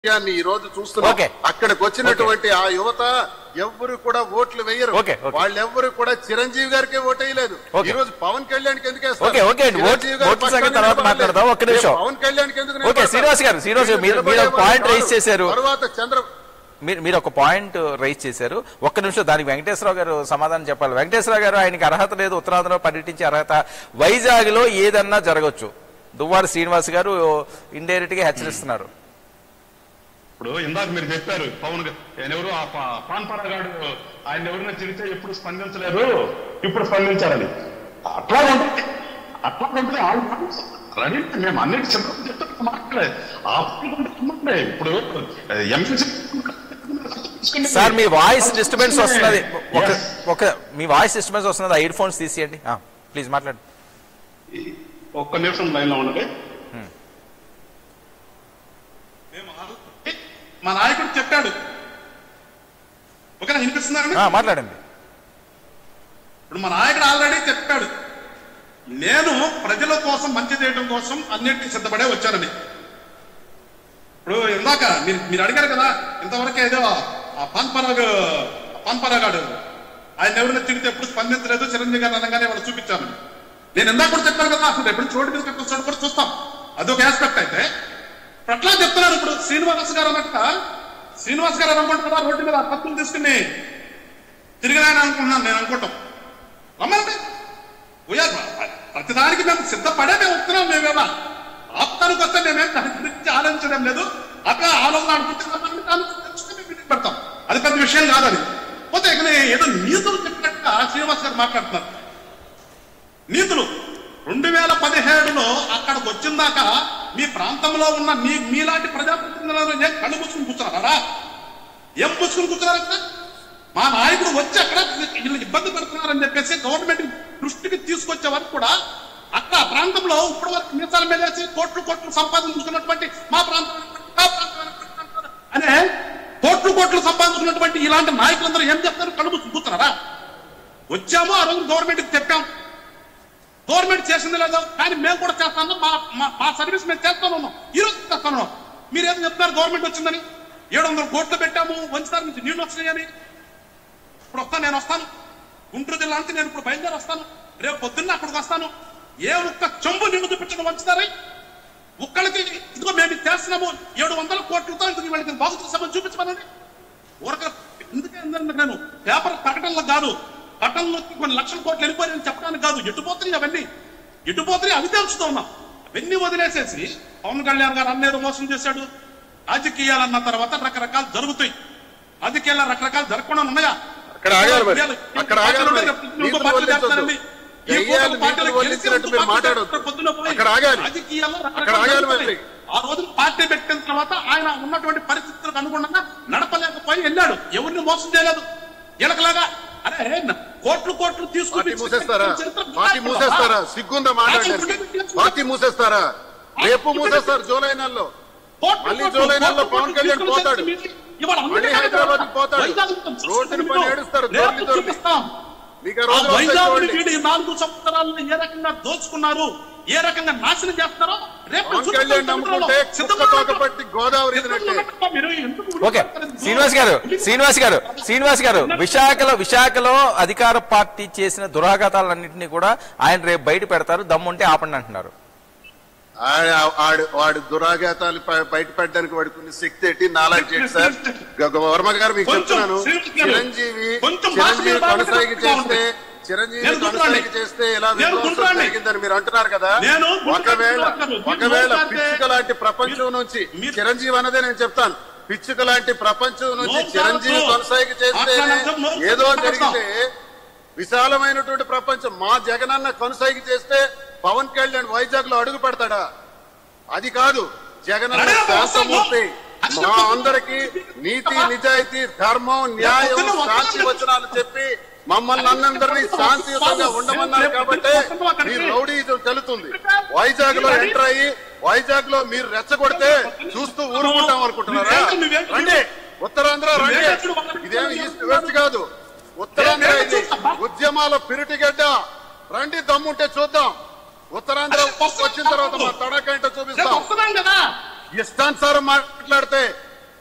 విషయాన్ని ఈ రోజు చూస్తున్నాం ఓకే. అక్కడికి వచ్చినటువంటి ఆ యువత ఎవ్వరు కూడా ఓట్లు వేయరు ఓకే, ఓకే. వాళ్ళెవ్వరు కూడా చిరంజీవి గారికి ఓటు వేయలేదు ఓకే. ఈ రోజు పవన్ కళ్యాణ్ కి ఎందుకు వేస్తారు? ఓకే, ఓకే అండి. ఓట్- చిరంజీవి గారి ఓట్ల సంగతి పక్షాన తర్వాత నిలబడలేదు. మాట్లాడదాం. ఒక్క నిమిషం. పవన్ కళ్యాణ్ కి ఎందుకు ఓకే, నిలబడతారు? శ్రీనివాస్ గారు, శ్రీనివాస్ గారు, మీరు- మీరు ఒక నిలబడేవారు పాయింట్ కాదు. రైజ్ చేశారు. తర్వాత చంద్ర మీరు మీరు ఒక పాయింట్ రైజ్ చేశారు ఒక్క నిమిషం దానికి వెంకటేశ్వరరావు గారు సమాధానం చెప్పాలి వెంకటేశ్వరరావు గారు ఆయనకి అర్హత లేదు ఉత్తరాంధ్రలో పర్యటించే అర్హత వైజాగ్ లో ఏదన్నా జరగచ్చు దువ్వారి శ్రీనివాస్ గారు ఇండైరెక్ట్ గా హెచ్చరిస్తున్నారు ఇప్పుడు ఇందాక మీరు చెప్పారు పవన్ గా- ఆయన ఎవరు ఆ పా- పాన్ పరాగాడు ఆయన ఎవరైనా తిరిగితే ఎప్పుడు స్పందించలేదు ఇప్పుడు స్పందించారని అట్లా ఉంటుంది అట్లా ఉంటుంది రెడీ మేము అన్నిటి చెప్పడం చెప్తే మాట్లాడే ఆ పనుకుంటే ఇప్పుడు ఎమ్మెల్సీ సార్ మీ వాయిస్ డిస్టర్బెన్స్ వస్తున్నది ఒక ఒక మీ వాయిస్ డిస్టర్బెన్స్ వస్తున్నది ఆ ఇయర్ ఫోన్స్ తీసేయండి ప్లీజ్ మాట్లాడండి ఒక్క నిమిషం లైన్ లో ఉండండి మా నాయకుడు చెప్పాడు ఓకేనా వినిపిస్తున్నారండి ఆ, మాట్లాడండి ఇప్పుడు మా నాయకుడు ఆల్రెడీ చెప్పాడు నేను ప్రజల కోసం మంచి చేయడం కోసం అన్నింటినీ సిద్ధపడే వచ్చానని ఇప్పుడు ఇందాక మీరు మీరు అడిగారు కదా ఇంతవరకు ఏదో ఆ పాన్పరాగ్ పాన్పరాగాడు ఆయన ఎవరైనా తిరిగితే ఎప్పుడు స్పందించలేదు చిరంజీవి గారు అనగానే వాడు చూపించాను నేను ఇందాక కూడా చెప్పాను కదా అసలు ఎప్పుడు చోటు మీద కట్టొచ్చాడు కూడా చూస్తాం అదొక ఆస్పెక్ట్ అయితే ఇప్పుడు అట్లా చెప్తున్నారు ఇప్పుడు శ్రీనివాస్ గారు అన్నట్టుగా శ్రీనివాస్ గారు అనుకుంటున్నా రోడ్డు మీద కత్తులు తీసుకుని తిరిగినాయని అనుకుంటున్నాను నేను అనుకుంటాం రమ్మండి పోయారు ప్రతిదానికి మేము సిద్ధపడే మేము వస్తున్నాం మేమేమా ఆప్తానికి వస్తే మేమేం దాని గురించి ఆలోచించడం లేదు అట్లా ఆలోచన అనుకుంటే రమ్మని దాని గురించి తెలుసుకుని మీటింగ్ పెడతాం అది పెద్ద విషయం కాదు అది పోతే ఇక ఏదో నీతులు చెప్పినట్టుగా శ్రీనివాస్ గారు మాట్లాడుతున్నారు నీతులు రెండు వేల పదిహేడులో అక్కడికి వచ్చిందాక మీ ప్రాంతంలో ఉన్న మీ మీలాంటి ప్రజాప్రతినిధులను ఏం కళ్ళు మూసుకుని కూర్చున్నారా ఏం మూసుకుని కూర్చున్నారు అక్కడ మా నాయకుడు వచ్చి అక్కడ వీళ్ళు ఇబ్బంది పెడుతున్నారని చెప్పేసి గవర్నమెంట్ దృష్టికి తీసుకొచ్చే వరకు కూడా అక్కడ ఆ ప్రాంతంలో ఇప్పటి వరకు మీసాల మీద వేసి కోట్లు కోట్లు సంపాదించుకున్నటువంటి మా ప్రాంతం మా ప్రాంతం అనే కోట్లు కోట్లు సంపాదించుకున్నటువంటి ఇలాంటి నాయకులందరూ ఏం చెప్తారు కళ్ళు మూసుకుని కూర్చున్నారా వచ్చాము ఆ రోజు గవర్నమెంట్కి చెప్పాం గవర్నమెంట్ చేసింది లేదో కానీ మేము కూడా చేస్తాను మా మా- మా సర్వీస్ మేము చేస్తాను ఉన్నాం ఈ రోజు చేస్తాను మీరు ఏదో చెప్తున్నారు గవర్నమెంట్ వచ్చిందని ఏడు వందల కోట్లు పెట్టాము వంచుతారు నుంచి నీళ్లు వచ్చినాయని ఇప్పుడు వస్తాను నేను వస్తాను గుంటూరు జిల్లా నుంచి నేను ఇప్పుడు బయలుదేరి వస్తాను రేపు పొద్దున్న అక్కడికి వస్తాను ఏ ఒక్క చెంబు నిన్ను చూపించడం వంచుతారై ఒక్కళ్ళకి ఇదిగో మేము ఇది చేస్తున్నాము ఏడు వందల కోట్లతో ఇందుకు వాళ్ళకి బాగు చేసామని చూపించమనండి ఊరక ఎందుకే అందరికి నేను పేపర్ ప్రకటనలో కాదు పట్టణంలో కొన్ని లక్షల కోట్లు వెళ్ళిపోయాయని చెప్పడానికి కాదు ఎటుపోతున్నాయి అవన్నీ ఎటుపోతున్నాయి అవి తెలుస్తూ ఉన్నాం అవన్నీ వదిలేసేసి పవన్ కళ్యాణ్ గారు అన్నేదో మోసం చేశాడు రాజకీయాలు అన్న తర్వాత రకరకాలు జరుగుతాయి రాజకీయాలు రకరకాలు జరగకుండా ఉన్నాయా అక్కడ ఆగారు మరి. అక్కడ ఆగారు మరి. ఇంకో నీతులు పార్టీలు వల్లించొద్దు. చేస్తారండి. ఈ దెయ్యాలు పూట పార్టీలు నీతులు గెలిచి వల్లించినట్టు ఇంకో మీరు పార్టీలు మాట్లాడొద్దు. చేస్తారు. పొద్దున్న పోయి అక్కడ ఆగాలి. రాజకీయాల్లో అక్కడ రకరకాలు ఆగాలి జరుగుతాయి. మరి. ఆ రోజు పార్టీ పెట్టిన తర్వాత ఆయన ఉన్నటువంటి పరిస్థితులకు అనుగుణంగా నడపలేకపోయి వెళ్ళాడు ఎవరిని మోసం చేయలేదు ఎలకలాగా అరే న- కోట్లు కోట్లు పార్టీ తీసుకుని మూసేస్తారా పార్టీ మూసేస్తారా సిగ్గుందా మాట్లాడడానికి పార్టీ మూసేస్తారా రేపు మూసేస్తారు జూలై నెలలో మళ్ళీ జూలై నెలలో పవన్ కళ్యాణ్ పోతాడు. మళ్ళీ హైదరాబాద్ పోతాడు. రోడ్డుని పైన ఏడుస్తారు, దోర్లి దోర్లి. చూపిస్తాం మీకు ఆ ఆ రోజు వస్తాయి వైజాగ్ చూడండి. వీడి నాలుగు సంవత్సరాలను ఏ రకంగా దోచుకున్నారు ఏ రకంగా నాశనం చేస్తారో రేపు పవన్ చూపిస్తాం కళ్యాణ్ చరిత్రలో. నమ్ముకుంటే కుక్క సిద్ధంగా తోక ఉన్నట్టు- పట్టి గోదావరి సిద్ధంగా ఇదినట్టే. ఉన్నట్టు మీరు ఎందుకు ఓకే ఉలిక్కిపడతారు? శ్రీనివాస్ గారు శ్రీనివాస్ గారు శ్రీనివాస్ గారు విశాఖలో విశాఖలో అధికార పార్టీ చేసిన దురాఘాతాలన్నింటినీ కూడా ఆయన రేపు బయట పెడతారు దమ్ముంటే ఆపండి అంటున్నారు ఆడ- ఆడు వాడు దురాఘాతాలు ప- బయట పెట్టడానికి వాడికి ఉన్న శక్తి ఏంటి నాలాంటి ఏంటి సార్ గ- గ- వర్మ గారు మీకు కొంచెం చెప్తున్నాను శ్రీనివాస్ గారు, చిరంజీవి కొంచెం భాష చిరంజీవి మీద బాగా కొనసాగి గట్టిగా చేస్తే ఉంది. చిరంజీవి నేను కొనసాగి గుండ్రాన్ని. చేస్తే ఇలా నేను విధ్వంసం గుండ్రాన్ని. జరిగిందని మీరు అంటున్నారు కదా నేను గుండ్రాన్ని ఒకవేళ మాట్లాడను. మీరు ఒకవేళ మాట్లాడితే పిచ్చుక లాంటి ప్రపంచం మీరు- నుంచి మీరు- చిరంజీవి అన్నదే నేను చెప్తాను పిచ్చుక లాంటి ప్రపంచం నుంచి నో చిరంజీవి డౌట్. కొనసాగి చేస్తే మాట్లాడటం నో ఏదో డౌట్. జరిగితే విశాలమైనటువంటి ప్రపంచం మా జగనన్న కొనసాగి చేస్తే పవన్ కళ్యాణ్ వైజాగ్ లో అడుగు పెడతాడా అది కాదు జగనన్న అదే శాంతమూర్తి అదే మా అందరికి నీతి నిజాయితీ ధర్మం న్యాయం శాంతి వచనాలు చెప్పి మమ్మల్ని అందరినీ శాంతియుతంగా ఉండమన్నారు కాబట్టి మీ రౌడీజం తెలుతుంది వైజాగ్ లో ఎంటర్ అయ్యి వైజాగ్ లో మీరు రెచ్చగొడితే చూస్తూ ఊరుకుంటాం అనుకుంటున్నారా రండి ఉత్తరాంధ్ర రండి ఇదేం ఈస్ట్ వెస్ట్ కాదు ఉత్తరాంధ్ర ఇది ఉద్యమాల పిరిటిగడ్డ రండి దమ్ముంటే చూద్దాం ఉత్తరాంధ్ర వచ్చిన తర్వాత మా తడకంట రేపు చూపిస్తాం వస్తున్నాం కదా ఇష్టానుసారం మాట్లాడితే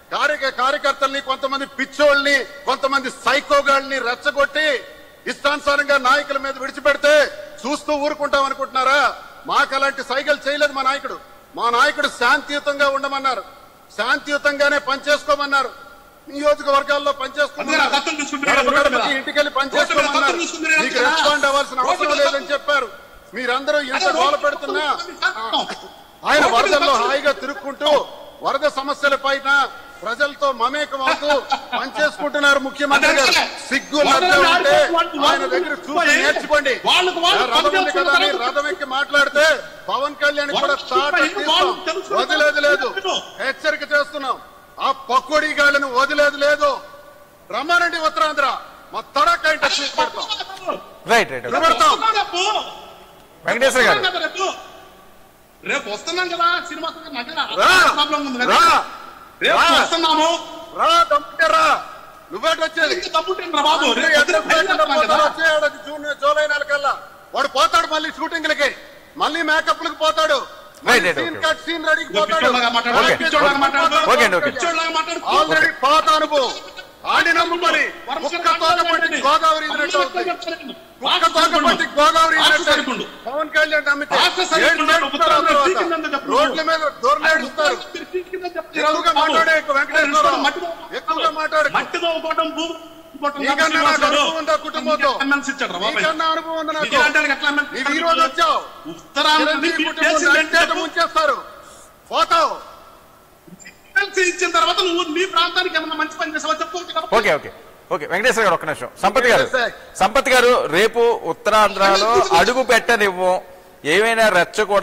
కార్య కార్యకర్తల్ని కొంతమంది పిచ్చోళ్ళని కొంతమంది సైకోగాళ్ళని రెచ్చగొట్టి ఇష్టానుసారంగా నాయకుల మీద విడిచిపెడితే చూస్తూ ఊరుకుంటాం అనుకుంటున్నారా మాకు అలాంటి సైకిల్ చేయలేదు మా నాయకుడు మా నాయకుడు శాంతియుతంగా ఉండమన్నారు శాంతియుతంగానే పనిచేసుకోమన్నారు నియోజకవర్గాల్లో అందుకని ఆ దత్తం తీసుకుంటున్నారు గడప రోడ్డు మీద. గడపకి ఇంటికెళ్ళి పనిచేసుకోమన్నారు రోడ్డు మీద దత్తం తీసుకుంటున్నారు మీకు కదా. రెస్పాండ్ అవ్వాల్సిన రోడ్డు అవసరం మీద లేదని చెప్పారు మీరందరూ ఎంత అదే గోల రోడ్డు పెడుతున్నా దత్తం. ఆయన రోడ్డు మీద వరదల్లో దత్తం. హాయిగా తిరుక్కుంటూ వరద సమస్యల పైన ప్రజలతో మమేకం అవుతూ పనిచేసుకుంటున్నారు ముఖ్యమంత్రి గారు సిగ్గు లజ్జ ఉంటే ఆయన దగ్గర చూసి నేర్చుకోండి వాళ్ళకు వాళ్ళు రథం ఉంది కదా అని పనిచేస్తున్నారు. రథం ఎక్కి మాట్లాడితే పవన్ కళ్యాణ్ కూడా వాళ్ళు తాట వాళ్ళు తీస్తాం తెలుసుకున్నారు. వదిలేదు లేదు హెచ్చరిక చేస్తున్నాం ఆ పకోడీ గాళ్ళని వదిలేదు లేదు రమ్మానండి ఉత్తరాంధ్ర మా తడక ఇంటర్వ్యూ పెడతాం రైట్ రైట్ నిలబెడతాం రేపు వెంకటేశ్వర గారు వస్తున్నాం కదా రేపు రేపు వస్తున్నాం కదా సినిమా మధ్యన రా ప్రాబ్లం ఉంది రా కదా రేపు రా. వస్తున్నాము రా దమ్ముంటే రా నువ్వేటి వచ్చేది ఇంత తప్పుంటేంటి రా బాబు అందరూ రేపు ఎదురు పొద్దున్న బయలుదేరుతున్నాం పోతాడు కదా. వచ్చేయాడు అది జూన్ జూలై నెలకల్లా వాడు పోతాడు మళ్ళీ షూటింగ్లకి మళ్ళీ మేకప్లకు పోతాడు Right, right, scene okay. Cut scene రెడీకి నువ్వు పోతాడు పిచ్చోళ్ళగా మాట్లాడు, Okay. పిచ్చోళ్ళగా మాట్లాడు, Okay, okay. పిచ్చోళ్ళగా మాట్లాడు. ఆల్రెడీ పాత అనుభవం ఆడి నమ్ముకొని వరుసగా కుక్క తోకపట్టి గోదావరి ఇదినట్టు అవుతుంది. కుక్క తోకపట్టి గోదావరి రాష్ట్ర ఇదినట్టు సరికుండు. పవన్ కళ్యాణ్ నమ్మితే రాష్ట్ర సరికుండు. ఏడు చేస్తున్నారు ఉత్తరాంధ్ర తర్వాత. పీకిందని చెప్పు. రోడ్ల మీద దొరలేడుస్తారు ఎక్కువగా మాట్లాడే ఎక్కువ వెంకటేశ్వరరావు ఎక్కువగా మాట్లాడు మట్టి తవ్వుకోవడం భూమి తవ్వుకోవడం నీకన్నా శ్రీనివాస్ నాకు గారు. అనుభవం ఉందా కుటుంబంతో? ఎమ్మెల్సీ ఇచ్చాడు రా బాబాయ్. నీకన్నా అనుభవం ఉంది నాకు నీకు ఇలాంటి ఎట్లా ఎమ్మెల్సీ నీవు ఈ రోజు వచ్చావు ఉత్తరాంధ్ర చిరంజీవి కుటుంబం నడిచేట ముంచేస్తారు పోతావు ఎమ్మెల్సీ ఇచ్చిన తర్వాత నువ్వు నీ ప్రాంతానికి ఏమన్నా మంచి పని చేసావో చెప్పుకోవచ్చు కదా. ఓకే ఓకే ఓకే వెంకటేశ్వర గారు ఒక్క నిమిషం సంపత్ గారు వెంకటేశ్వర. సంపత్ గారు రేపు ఉత్తరాంధ్రలో అడుగు పెట్టనివ్వం ఏమైనా రెచ్చగొడ